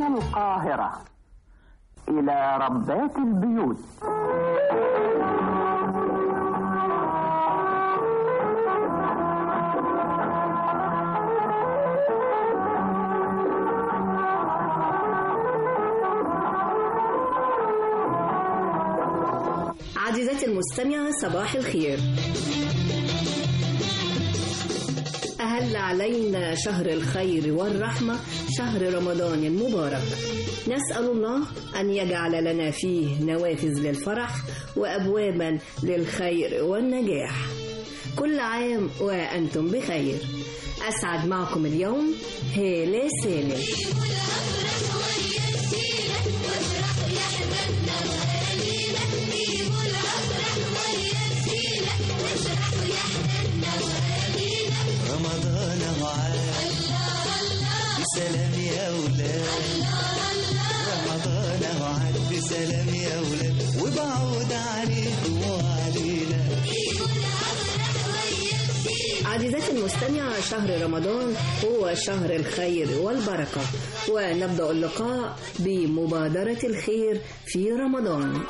القاهرة إلى ربات البيوت عزيزتي المستمعة صباح الخير أهل علينا شهر الخير والرحمة شهر رمضان المبارك نسأل الله أن يجعل لنا فيه نوافذ للفرح وأبوابا للخير والنجاح كل عام وأنتم بخير أسعد معكم اليوم هالة سالم رمضان وعاد بسلام يا ولاد رمضان وعاد بسلام يا ولاد وبعود عليكم وعلينا عزيزتي المستمعة شهر رمضان هو شهر الخير والبركة ونبدأ اللقاء بمبادرة الخير في رمضان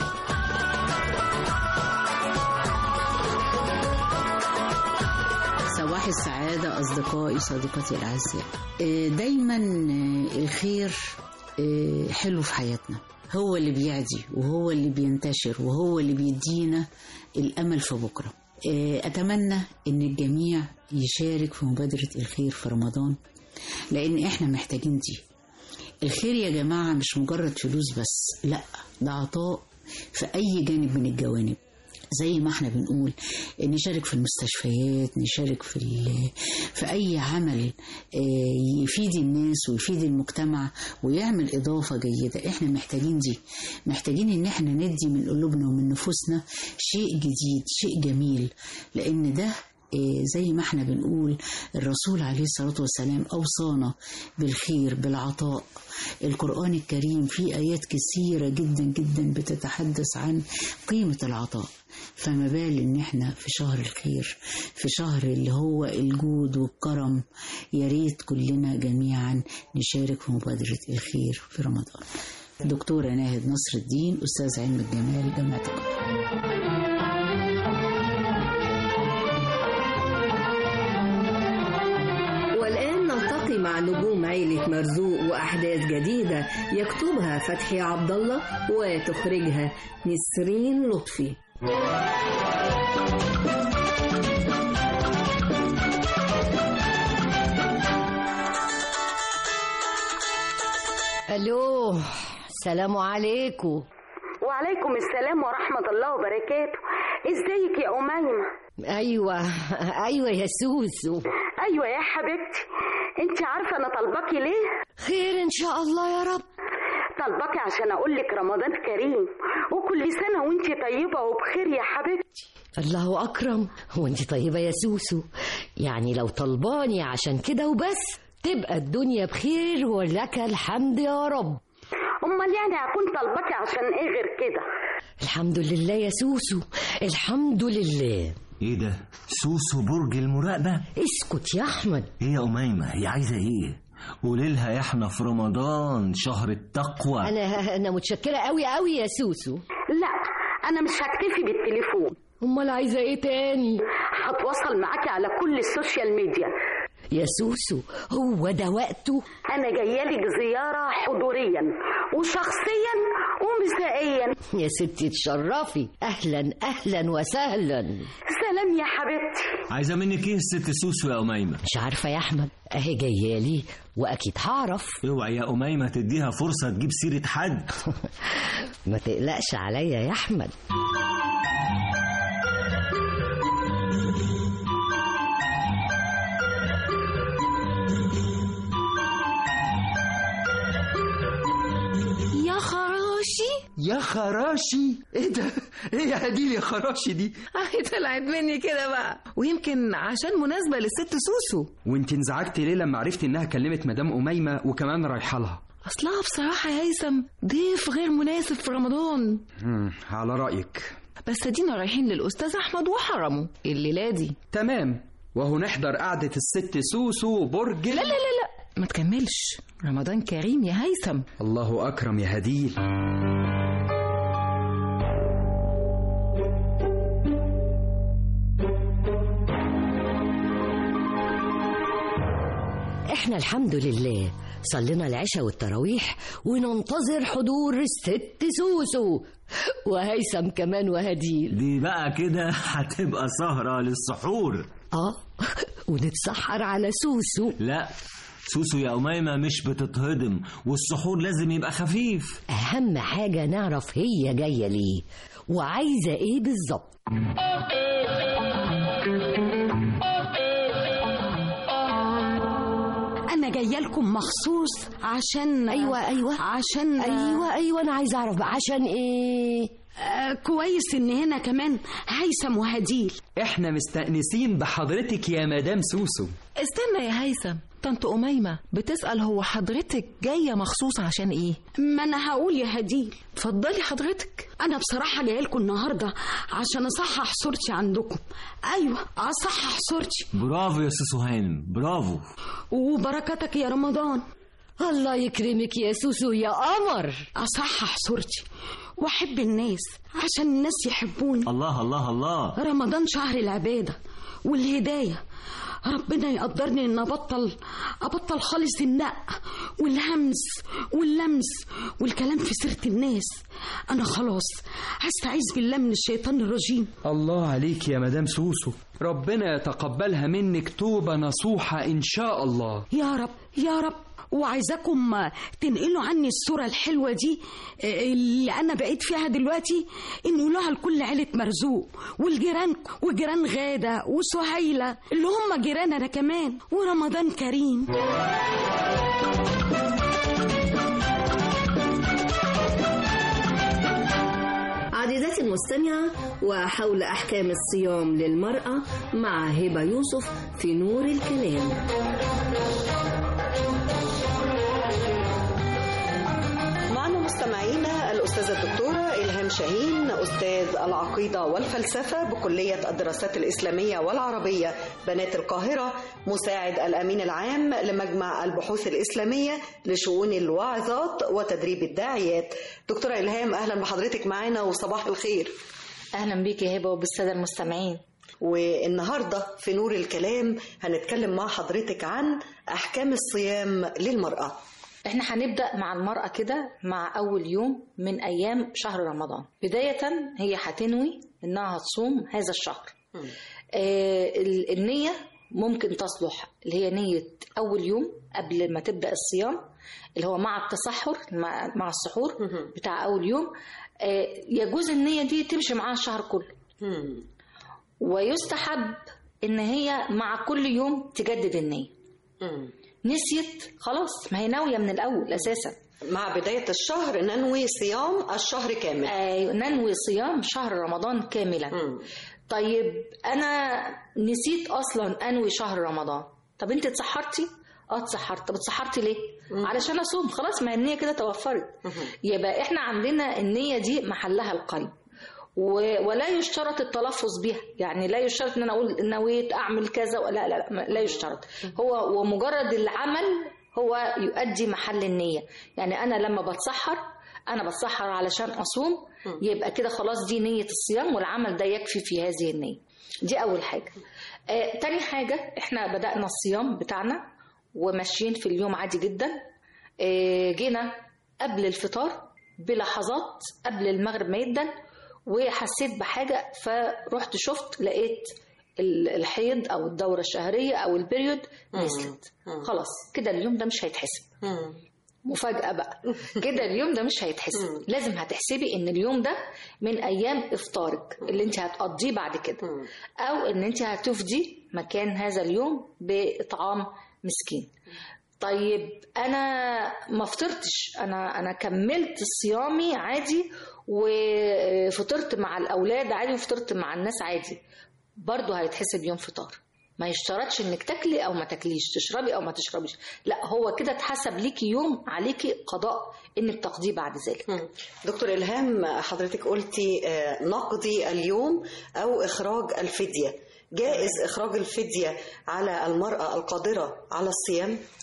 صباح السعادة أصدقائي صديقاتي الأعزاء آه، دايما آه، الخير آه، حلو في حياتنا هو اللي بيعدي وهو اللي بينتشر وهو اللي بيدينا الأمل في بكرة آه، أتمنى أن الجميع يشارك في مبادرة الخير في رمضان لأن إحنا محتاجين دي الخير يا جماعة مش مجرد فلوس بس لا ده عطاء في أي جانب من الجوانب زي ما احنا بنقول نشارك في المستشفيات نشارك في ال- في اي عمل آه، يفيد الناس ويفيد المجتمع ويعمل اضافه جيده احنا محتاجين دي محتاجين ان احنا ندي من قلوبنا ومن نفوسنا شيء جديد شيء جميل لان ده آه، زي ما احنا بنقول الرسول عليه الصلاة والسلام أوصانا بالخير بالعطاء القرآن الكريم فيه آيات كثيرة جدا جدا بتتحدث عن قيمة العطاء فما بال ان احنا في شهر الخير في شهر اللي هو الجود والكرم يا ريت كلنا جميعا نشارك في مبادرة الخير في رمضان دكتورة ناهد نصر الدين أستاذ علم الجمال جامعة القاهرة والآن نلتقي مع نجوم عيلة مرزوق وأحداث جديدة يكتبها فتحي عبد الله وتخرجها نسرين لطفي الو السلام عليكم وعليكم السلام ورحمة الله وبركاته ازيك يا أميمة ايوه ايوه يا سوسو أيوة يا حبيبتي انت عارفة أنا طالباكي ليه خير ان شاء الله يا رب طالباكي عشان أقولك رمضان كريم وكل سنة وانت طيبة وبخير يا حبيبتي الله اكرم هو انت طيبه يا سوسو يعني لو طلباني عشان كده وبس تبقى الدنيا بخير ولك الحمد يا رب أمال يعني هكون طالباكي عشان ايه غير كده الحمد لله يا سوسو الحمد لله ايه ده سوسو برج المراقبة اسكت يا احمد ايه يا أميمة هي عايزة ايه قولي لها يا احنا في رمضان شهر التقوى انا انا متشكره قوي قوي يا سوسو لا أنا مش هكتفي بالتليفون امال عايزه ايه تاني هتواصل معاكي على كل السوشيال ميديا يا سوسو هو ده وقته أنا جايالك زيارة حضوريا وشخصيا ومسائيا يا ستي تشرفي اهلا اهلا وسهلا سلام يا حبيبتي عايزة منك ايه الست سوسو يا أميمة مش عارفه يا احمد اهي جايالي واكيد هعرف اوعي يا أميمة تديها فرصة تجيب سيرة حد ما تقلقش عليا يا احمد يا خراشي يا خراشي ايه ده ايه يا هديل يا خراشي دي اهي طلعت مني كده بقى ويمكن عشان مناسبة للست سوسو وانت انزعجت ليه لما عرفت انها كلمت مدام أميمة وكمان رايحه لها اصلها بصراحة يا هيثم ضيف غير مناسب في رمضان مم، على رأيك بس ادينا رايحين للاستاذ احمد وحرمه الليلة دي تمام وهو نحضر قعدة الست سوسو برج لا لا لا لا ما تكملش رمضان كريم يا هيثم الله أكرم يا هديل احنا الحمد لله صلينا العشاء والتراويح وننتظر حضور الست سوسو وهيثم كمان وهديل دي بقى كده هتبقى سهرة للسحور اه ونتسحر على سوسو لا سوسو يا أميمة مش بتتهضم والسحور لازم يبقى خفيف اهم حاجة نعرف هي جاية ليه وعايزة ايه بالظبط انا جايه لكم مخصوص عشان ايوه ايوه عشان ايوه ايوه انا عايزة اعرف بقى عشان ايه آه كويس ان هنا كمان هيثم وهديل احنا مستأنسين بحضرتك يا مدام سوسو استنى يا هيثم طنط أميمة بتسأل هو حضرتك جاية مخصوص عشان إيه؟ ما انا هقول يا هديل اتفضلي حضرتك انا بصراحه جايه لكم النهارده عشان اصحح صورتي عندكم ايوه اصحح صورتي برافو يا سوسو هانم برافو وبركاتك يا رمضان الله يكرمك يا سوسو يا قمر اصحح صورتي واحب الناس عشان الناس يحبوني الله الله الله رمضان شهر العباده والهدايه ربنا يقدرني ان ابطل ابطل خالص النق والهمس واللمس والكلام في سيره الناس انا خلاص هستعيذ بالله من الشيطان الرجيم الله عليك يا مدام سوسو ربنا يتقبلها منك توبة نصوحة إن شاء الله يا رب يا رب وعايزاكم تنقلوا عني الصورة الحلوة دي اللي أنا بقيت فيها دلوقتي انقلوها لكل عيلة مرزوق والجيران وجيران غادة وسهيلة اللي هم جيران أنا كمان ورمضان كريم عزيزتي المستمعة وحول أحكام الصيام للمرأة مع هبة يوسف في نور الكلام معنا مستمعينا الأستاذة الدكتورة إلهام شاهين أستاذ العقيدة والفلسفة بكلية الدراسات الإسلامية والعربية بنات القاهرة مساعد الأمين العام لمجمع البحوث الإسلامية لشؤون الواعظات وتدريب الداعيات دكتورة إلهام أهلا بحضرتك معنا وصباح الخير أهلا بيك يا هبة وبالسادة المستمعين والنهاردة في نور الكلام هنتكلم مع حضرتك عن أحكام الصيام للمرأة احنا هنبدأ مع المرأة كده مع أول يوم من أيام شهر رمضان بداية هي هتنوي إنها هتصوم هذا الشهر آه ال- النية ممكن تصلح اللي هي نية أول يوم قبل ما تبدأ الصيام اللي هو مع التسحر مع, مع السحور بتاع أول يوم آه يجوز النية دي تمشي معاها الشهر كله ويستحب إن هي مع كل يوم تجدد النية نسيت خلاص ما هي ناوية من الأول أساسا مع بداية الشهر ننوي صيام الشهر كامل أيوة ننوي صيام شهر رمضان كاملا طيب أنا نسيت أصلا أنوي شهر رمضان طب أنت اتسحرتي؟ اه اتسحرت طب اتسحرتي ليه؟ علشان اصوم خلاص ما هي النيه كده توفرت يبقى احنا عندنا النيه دي محلها القلب و- ولا يشترط التلفظ بها يعني لا يشترط ان انا اقول نويت اعمل كذا لا لا لا, لا يشترط هو ومجرد العمل هو يؤدي محل النيه يعني انا لما بتسحر انا بتسحر علشان اصوم يبقى كده خلاص دي نيه الصيام والعمل ده يكفي في هذه النيه دي اول حاجه آه تاني حاجه احنا بدانا الصيام بتاعنا وماشيين في اليوم عادي جدا آه جينا قبل الفطار بلحظات قبل المغرب ما يدن وحسيت بحاجة فرحت شفت لقيت ال- الحيض أو الدورة الشهرية أو البريود نزلت خلاص كده اليوم ده مش هيتحسب مفاجأة بقى كده اليوم ده مش هيتحسب لازم هتحسبي ان اليوم ده من ايام افطارك اللي انت هتقضيه بعد كده او ان انت هتفدي مكان هذا اليوم باطعام مسكين طيب انا ما فطرتش انا انا كملت صيامي عادي وفطرت مع الاولاد عادي وفطرت مع الناس عادي برضه هيتحسب يوم فطار ما يشترطش انك تاكلي او ما تاكليش تشربي او ما تشربيش لا هو كده اتحسب ليكي يوم عليكي قضاء انك تقضيه بعد ذلك دكتور إلهام حضرتك قلتي آه، نقضي اليوم أو إخراج الفدية جائز إخراج الفدية على المرأة القادرة على الصيام؟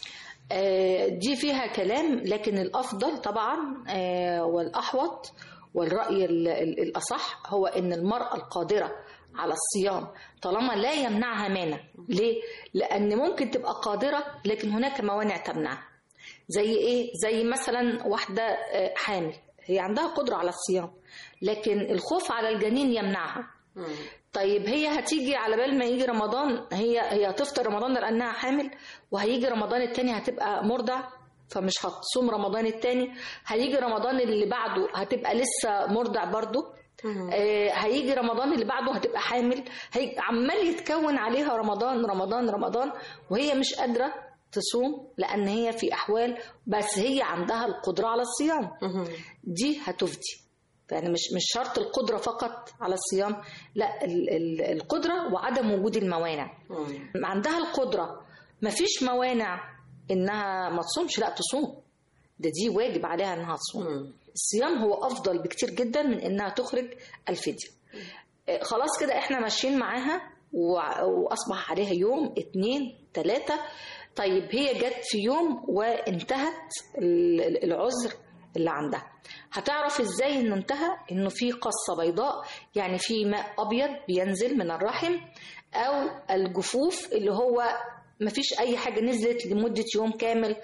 آه، دي فيها كلام لكن الافضل طبعا آه، والاحوط والراي ال- ال- الاصح هو ان المراه القادره على الصيام طالما لا يمنعها مانع ليه لان ممكن تبقى قادره لكن هناك موانع تمنعها زي ايه زي مثلا واحده آه، حامل هي عندها قدره على الصيام لكن الخوف على الجنين يمنعها طيب هي هتيجي على بال ما يجي رمضان هي هي هتفطر رمضان لانها حامل وهيجي رمضان التاني هتبقى مرضع فمش هتصوم رمضان التاني هيجي رمضان اللي بعده هتبقى لسه مرضع برضه آه هيجي رمضان اللي بعده هتبقى حامل هي عمال يتكون عليها رمضان رمضان رمضان وهي مش قادره تصوم لان هي في احوال بس هي عندها القدره على الصيام دي هتفدي يعني مش مش شرط القدره فقط على الصيام لا ال- ال- القدره وعدم وجود الموانع عندها القدره مفيش موانع انها ما تصومش لا تصوم ده دي واجب عليها انها تصوم الصيام هو افضل بكتير جدا من انها تخرج الفديه آه، خلاص كده احنا ماشيين معاها وع- واصبح عليها يوم اتنين تلاتة طيب هي جت في يوم وانتهت ال- ال- العذر اللي عندها هتعرف ازاي انه انتهى انه في قصه بيضاء يعني في ماء ابيض بينزل من الرحم او الجفوف اللي هو مفيش اي حاجه نزلت لمده يوم كامل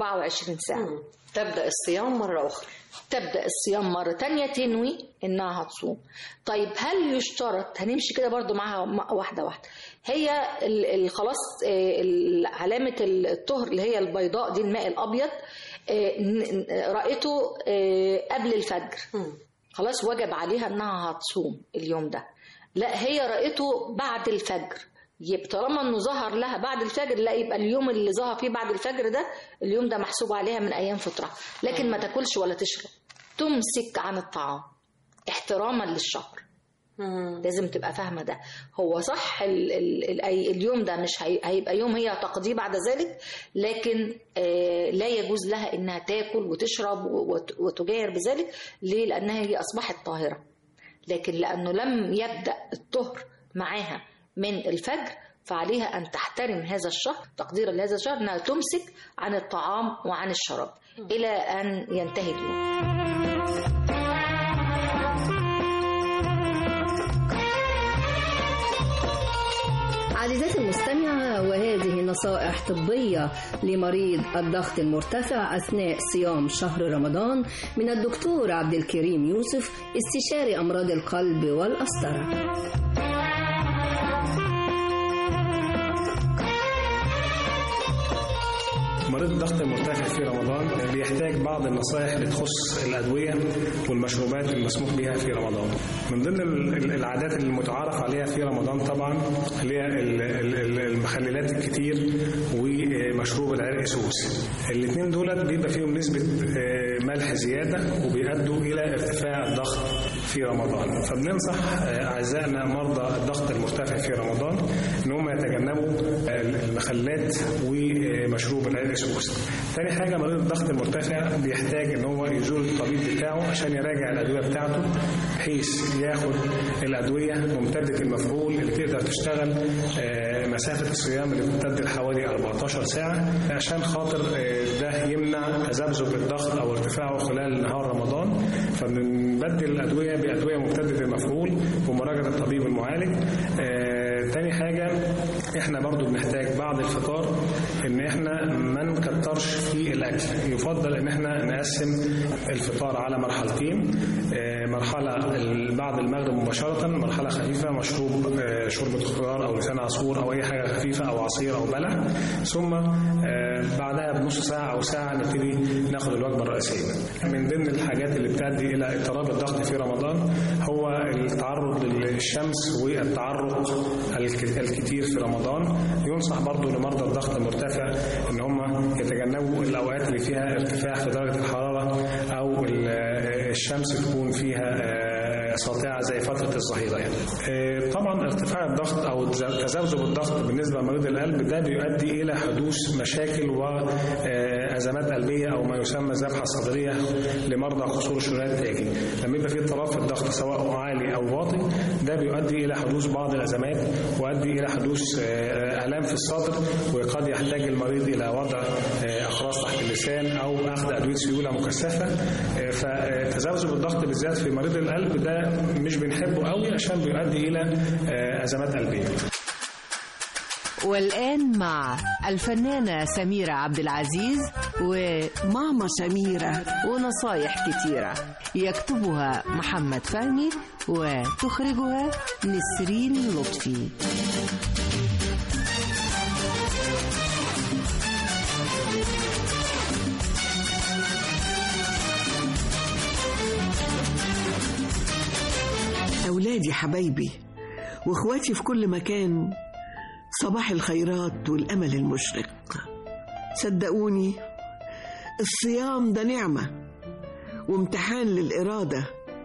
24 ساعه تبدا الصيام مره اخرى تبدا الصيام مره تانية تنوي انها هتصوم طيب هل يشترط هنمشي كده برضو معاها مع- واحده واحده هي ال- ال- خلاص آه، ال- علامه الطهر اللي هي البيضاء دي الماء الابيض آه، ن- ن- رأيته آه، قبل الفجر خلاص وجب عليها انها هتصوم اليوم ده لا هي رأيته بعد الفجر يبقى طالما انه ظهر لها بعد الفجر لا يبقى اليوم اللي ظهر فيه بعد الفجر ده اليوم ده محسوب عليها من ايام فطرها لكن ما تاكلش ولا تشرب تمسك عن الطعام احتراما للشهر لازم تبقى فاهمه ده هو صح ال ال ال أي- اليوم ده مش هي- هيبقى يوم هي تقضيه بعد ذلك لكن آه لا يجوز لها انها تاكل وتشرب وت- وتجاهر بذلك ليه لانها هي اصبحت طاهره لكن لانه لم يبدا الطهر معاها من الفجر فعليها ان تحترم هذا الشهر تقديرا لهذا الشهر انها تمسك عن الطعام وعن الشراب الى ان ينتهي اليوم عزيزاتي المستمعة وهذه نصائح طبية لمريض الضغط المرتفع أثناء صيام شهر رمضان من الدكتور عبد الكريم يوسف استشاري أمراض القلب والأسطرة مريض الضغط المرتفع في رمضان بيحتاج بعض النصائح اللي تخص الأدوية والمشروبات المسموح بها في رمضان من ضمن ال- ال- العادات المتعارف عليها في رمضان طبعا اللي هي ال- ال- ال- المخللات الكتير ومشروب العرق سوس الاثنين دول بيبقى فيهم نسبة آه، ملح زيادة وبيؤدوا إلى ارتفاع الضغط في رمضان فبننصح آه، أعزائنا مرضى الضغط المرتفع في رمضان إن هم يتجنبوا آه، المخلات ومشروب العرق سوس تاني حاجة مريض الضغط المرتفع بيحتاج إن هو يزور الطبيب بتاعه عشان يراجع الأدوية بتاعته بحيث ياخد الأدوية ممتدة المفعول اللي تقدر تشتغل آه، مسافة الصيام اللي بتمتد لحوالي 14 ساعة عشان خاطر آه، ده يمنع تذبذب الضغط أو ارتفاعه خلال نهار رمضان فبنبدل الأدوية بأدوية ممتدة المفعول بمراجعة الطبيب المعالج آه، تاني حاجة احنا برضو بنحتاج بعد الفطار ان احنا ما نكترش في الاكل يفضل ان احنا نقسم الفطار على مرحلتين آه، مرحلة ال- بعد المغرب مباشرة مرحلة خفيفة مشروب آه، شوربة خضار او لسان عصفور او اي حاجة خفيفة او عصير او بلح ثم آه، بعدها بنص ساعة او ساعة نبتدي ناخد الوجبة الرئيسية من ضمن الحاجات اللي بتؤدي الى اضطراب الضغط في رمضان هو التعرض للشمس والتعرق الك- الكتير في رمضان ينصح برضو لمرضى الضغط المرتفع ان هم يتجنبوا الاوقات اللي فيها ارتفاع في درجه الحراره او ال- الشمس تكون فيها آه، ساطعه زي فتره الظهيره يعني. آه، طبعا ارتفاع الضغط او تذبذب الضغط بالنسبه لمريض القلب ده بيؤدي الى حدوث مشاكل ازمات قلبيه او ما يسمى ذبحه صدريه لمرضى قصور الشريان التاجي لما يبقى في اضطراب في الضغط سواء عالي او واطي ده بيؤدي الى حدوث بعض الازمات ويؤدي الى حدوث آه، الام في الصدر وقد يحتاج المريض الى وضع آه، اقراص تحت اللسان او اخذ ادويه سيوله مكثفه آه، فتذبذب الضغط بالذات في مريض القلب ده مش بنحبه قوي عشان بيؤدي الى آه، ازمات قلبيه والآن مع الفنانة سميرة عبد العزيز وماما سميرة ونصايح كتيرة يكتبها محمد فهمي وتخرجها نسرين لطفي أولادي حبايبي وإخواتي في كل مكان صباح الخيرات والأمل المشرق صدقوني الصيام ده نعمة وامتحان للإرادة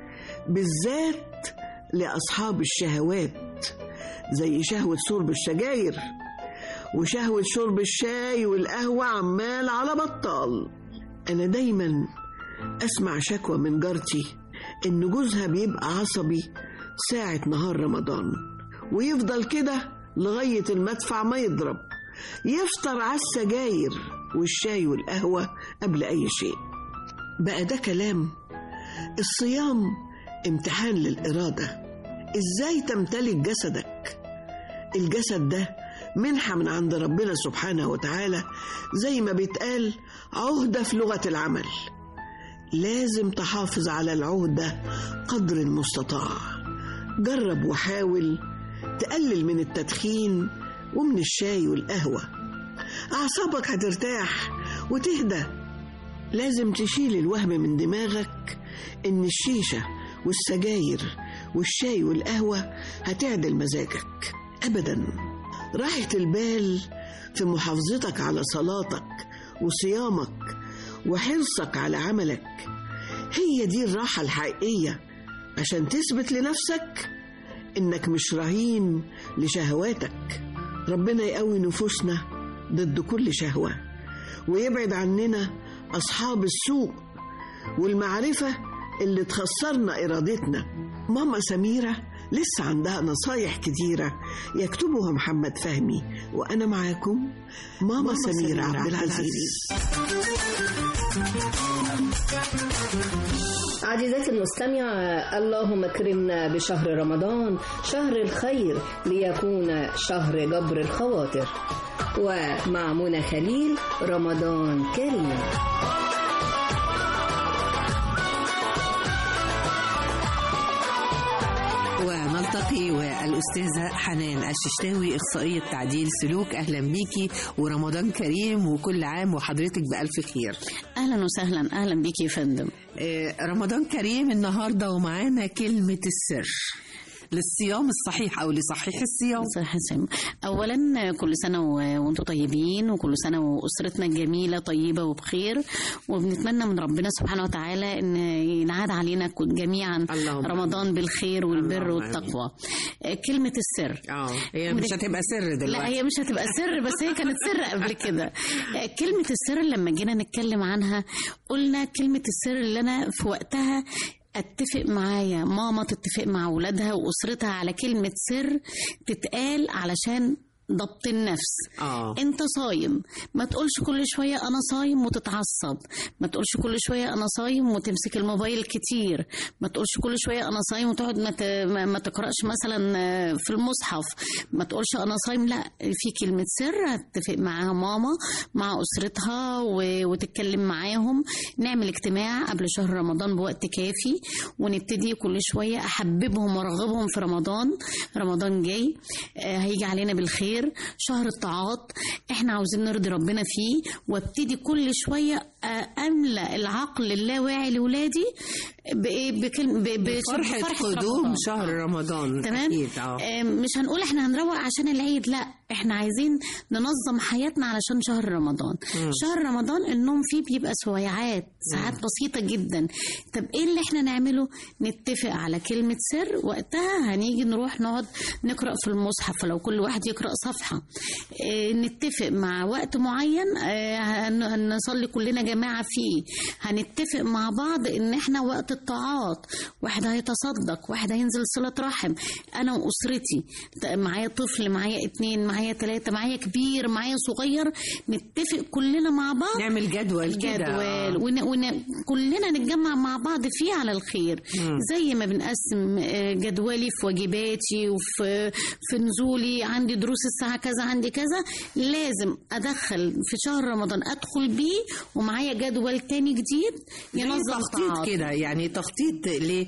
بالذات لأصحاب الشهوات زي شهوة شرب السجاير وشهوة شرب الشاي والقهوة عمال على بطال أنا دايما أسمع شكوى من جارتي إن جوزها بيبقى عصبي ساعة نهار رمضان ويفضل كده لغاية المدفع ما يضرب يفطر على السجاير والشاي والقهوة قبل أي شيء بقى ده كلام الصيام امتحان للإرادة إزاي تمتلك جسدك الجسد ده منحة من عند ربنا سبحانه وتعالى زي ما بيتقال عهدة في لغة العمل لازم تحافظ على العهدة قدر المستطاع جرب وحاول تقلل من التدخين ومن الشاي والقهوة أعصابك هترتاح وتهدى لازم تشيل الوهم من دماغك إن الشيشة والسجاير والشاي والقهوة هتعدل مزاجك أبدا راحة البال في محافظتك على صلاتك وصيامك وحرصك على عملك هي دي الراحة الحقيقية عشان تثبت لنفسك إنك مش رهين لشهواتك ربنا يقوي نفوسنا ضد كل شهوة ويبعد عننا أصحاب السوء والمعرفة اللي تخسرنا إرادتنا ماما سميرة لسه عندها نصايح كتيرة يكتبها محمد فهمي وأنا معاكم ماما, ماما سميرة عبد العزيز عزيزاتي المستمعة اللهم اكرمنا بشهر رمضان شهر الخير ليكون شهر جبر الخواطر ومع منى خليل رمضان كريم ونلتقي والأستاذة حنان الششتاوي إخصائية تعديل سلوك أهلا بيكي ورمضان كريم وكل عام وحضرتك بألف خير اهلا وسهلا اهلا بيكي يا فندم آه، رمضان كريم النهاردة ومعانا كلمة السر للصيام الصحيح أو لصحيح الصيام صحيح الصيام اولا كل سنه و- وانتم طيبين وكل سنه واسرتنا الجميله طيبه وبخير وبنتمنى من ربنا سبحانه وتعالى ان ينعاد علينا كل- جميعا رمضان بالخير والبر اللهم والتقوى آه، كلمه السر اه هي مش هتبقى سر دلوقتي لا هي مش هتبقى سر بس هي كانت سر قبل كده آه، كلمة السر لما جينا نتكلم عنها قلنا كلمة السر اللي أنا في وقتها اتفق معايا ماما تتفق مع ولادها واسرتها على كلمه سر تتقال علشان ضبط النفس آه. انت صايم ما تقولش كل شويه انا صايم وتتعصب ما تقولش كل شويه انا صايم وتمسك الموبايل كتير ما تقولش كل شويه انا صايم وتقعد ما, ت... ما ما تقراش مثلا آه، في المصحف ما تقولش انا صايم لا في كلمه سر هتتفق معاها ماما مع اسرتها و... وتتكلم معاهم نعمل اجتماع قبل شهر رمضان بوقت كافي ونبتدي كل شويه احببهم وارغبهم في رمضان رمضان جاي آه، هيجي علينا بالخير شهر الطاعات احنا عاوزين نرضي ربنا فيه وابتدي كل شويه آه، املا العقل اللاواعي لاولادي بايه بكلمه ب- ب- فرحة قدوم رمضان. شهر رمضان تمام أكيد اه آه، مش هنقول احنا هنروق عشان العيد لا احنا عايزين ننظم حياتنا علشان شهر رمضان شهر رمضان النوم فيه بيبقى سويعات ساعات بسيطة جدا طب ايه اللي احنا نعمله نتفق على كلمة سر وقتها هنيجي نروح نقعد نقرأ في المصحف لو كل واحد يقرأ صفحة اه نتفق مع وقت معين اه هن- هنصلي كلنا جماعة فيه هنتفق مع بعض ان احنا وقت الطاعات واحد هيتصدق واحد هينزل صلة رحم انا واسرتي ت- معايا طفل معايا اتنين معايا تلاتة معايا كبير معايا صغير نتفق كلنا مع بعض نعمل جدول كده جدول ون... ون... كلنا نتجمع مع بعض فيه على الخير مم. زي ما بنقسم آه، جدولي في واجباتي وفي في نزولي عندي دروس الساعة كذا عندي كذا لازم أدخل في شهر رمضان أدخل بيه ومعايا جدول تاني جديد ينظم تخطيط طاعاتي. كده يعني تخطيط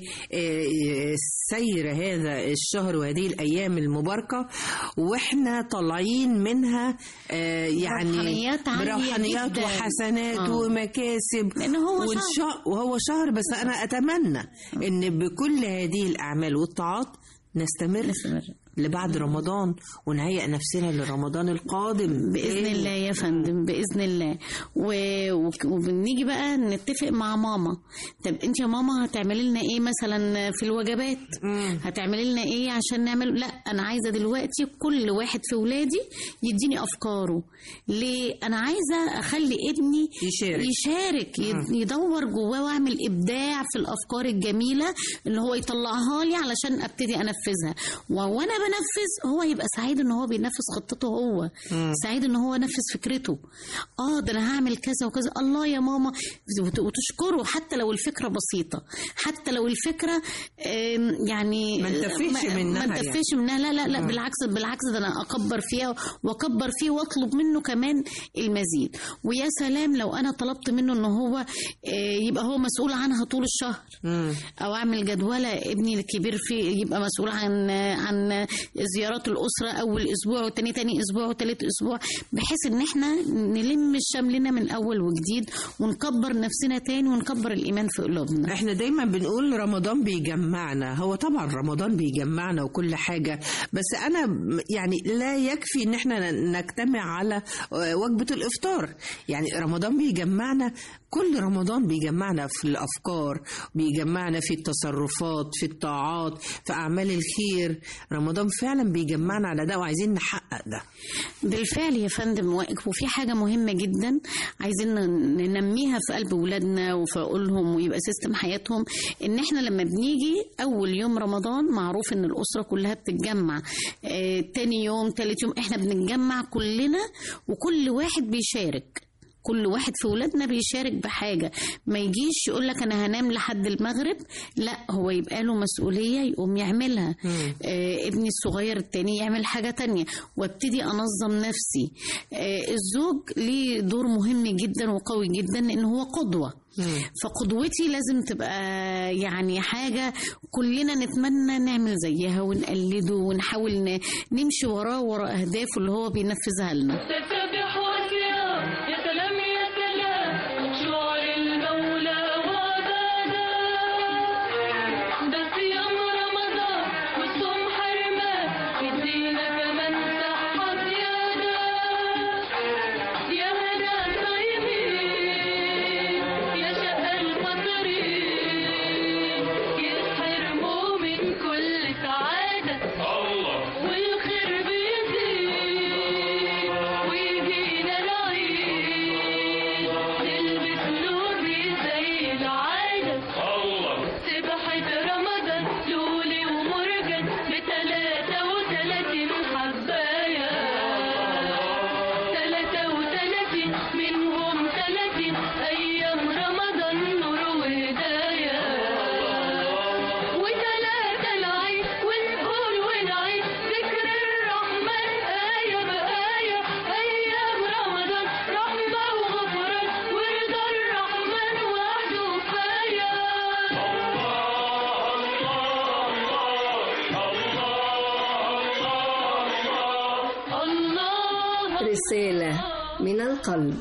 لسير هذا الشهر وهذه الأيام المباركة وإحنا طالعين منها آه، يعني بروحانيات عالية بروحانيات جداً. وحسنات آه. ومكاسب لأن هو وإن شهر. شاء وهو شهر بس أنا أتمنى إن بكل هذه الأعمال والطاعات نستمر, نستمر. لبعد رمضان ونهيئ نفسنا لرمضان القادم بإذن الله يا فندم بإذن الله و... وك- وبنيجي بقى نتفق مع ماما طب انت يا ماما هتعملي لنا ايه مثلا في الوجبات هتعملي لنا ايه عشان نعمل لا انا عايزه دلوقتي كل واحد في ولادي يديني افكاره ليه انا عايزه اخلي ابني يشارك. يشارك يد- يدور جواه واعمل ابداع في الافكار الجميله اللي هو يطلعها لي علشان ابتدي انفذها و- وانا بنفذ هو يبقى سعيد ان هو بينفذ خطته هو مم. سعيد ان هو نفذ فكرته اه ده انا هعمل كذا وكذا الله يا ماما وت- وتشكره حتى لو الفكره بسيطه حتى لو الفكره آم، يعني ما نتفهش ما- منها ما نتفهش منها لا لا لا مم. بالعكس بالعكس ده انا اكبر فيها واكبر فيه واطلب منه كمان المزيد ويا سلام لو انا طلبت منه ان هو آه، يبقى هو مسؤول عنها طول الشهر او اعمل جدوله ابني الكبير فيه يبقى مسؤول عن عن زيارات الاسره اول اسبوع وتاني تاني اسبوع وتالت اسبوع بحيث ان احنا نلم شملنا من اول وجديد ونكبر نفسنا تاني ونكبر الايمان في قلوبنا احنا دايما بنقول رمضان بيجمعنا هو طبعا رمضان بيجمعنا وكل حاجة بس انا م- يعني لا يكفي ان احنا ن- نجتمع على آه، وجبة الافطار يعني رمضان بيجمعنا كل رمضان بيجمعنا في الافكار بيجمعنا في التصرفات في الطاعات في اعمال الخير رمضان فعلا بيجمعنا على ده وعايزين نحقق ده بالفعل يا فندم و- وفي حاجة مهمة جدا عايزين ن- ننميها في قلب ولادنا وفي عقولهم ويبقى سيستم حياتهم ان احنا لما بنيجي اول يوم رمضان معروف ان الاسرة كلها بتتجمع اه تاني يوم تالت يوم احنا بنتجمع كلنا وكل واحد بيشارك كل واحد في ولادنا بيشارك بحاجة ما يجيش يقول لك أنا هنام لحد المغرب لا هو يبقى له مسؤولية يقوم يعملها آه ابني الصغير التاني يعمل حاجة تانية وابتدي أنظم نفسي آه الزوج ليه دور مهم جدا وقوي جدا لأن هو قدوة فقدوتي لازم تبقى يعني حاجة كلنا نتمنى نعمل زيها ونقلده ونحاول ن- نمشي وراه ورا أهدافه اللي هو بينفذها لنا تسبح وصيام يا سلام يا سلام شعر المولى وعباده ده صيام رمضان والصوم حرمان يدينا كمان صحة زيادة يا هنا الصايمين يا شقى الفطرين يتحرموا من كل سعادة والخير بيزيد ويجينا العيد نلبس لوبي زي العادة سبحة رمضان لولي ومرجان بتلاتة وتلاتين حباية تلاتة وتلاتين منهم تلاتين أيام رمضان نور وهداية وتلاتة العيد ونقول ونعيد ذكر الرحمن آية بآية أيام رمضان رحمة وغفران ورضا الرحمن وعده كفاية الله رسالة من القلب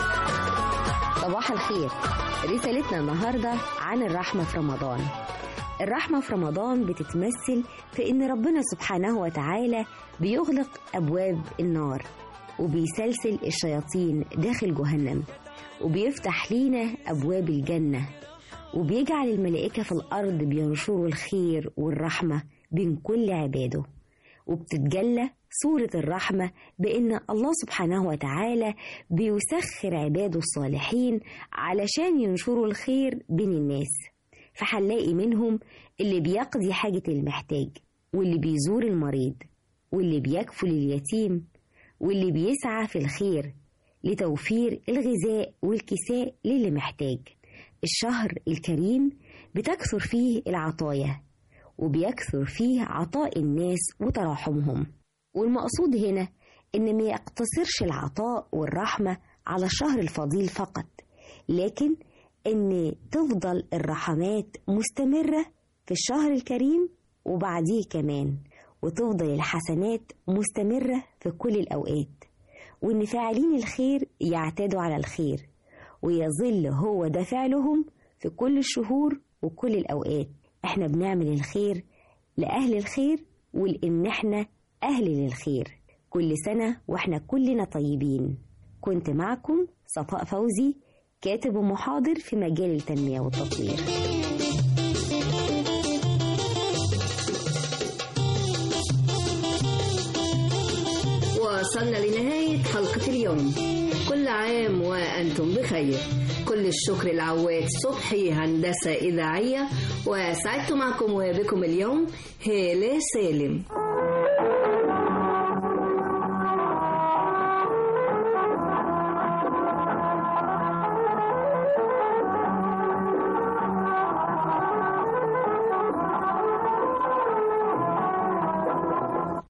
صباح الخير رسالتنا النهاردة عن الرحمة في رمضان الرحمة في رمضان بتتمثل في إن ربنا سبحانه وتعالى بيغلق أبواب النار وبيسلسل الشياطين داخل جهنم وبيفتح لينا أبواب الجنة وبيجعل الملائكة في الأرض بينشروا الخير والرحمة بين كل عباده وبتتجلى صورة الرحمة بإن الله سبحانه وتعالى بيسخر عباده الصالحين علشان ينشروا الخير بين الناس فهنلاقي منهم اللي بيقضي حاجة المحتاج واللي بيزور المريض واللي بيكفل اليتيم واللي بيسعى في الخير لتوفير الغذاء والكساء للي محتاج الشهر الكريم بتكثر فيه العطايا وبيكثر فيه عطاء الناس وتراحمهم والمقصود هنا إن ما يقتصرش العطاء والرحمة على الشهر الفضيل فقط لكن إن تفضل الرحمات مستمرة في الشهر الكريم وبعديه كمان وتفضل الحسنات مستمرة في كل الأوقات وإن فاعلين الخير يعتادوا على الخير ويظل هو ده فعلهم في كل الشهور وكل الأوقات احنا بنعمل الخير لأهل الخير ولإن احنا أهل للخير كل سنة واحنا كلنا طيبين كنت معكم صفاء فوزي كاتب ومحاضر في مجال التنمية والتطوير وصلنا لنهاية حلقة اليوم كل عام وأنتم بخير كل الشكر لعواد صبحي هندسة إذاعية وسعدت معكم وبكم اليوم هالة سالم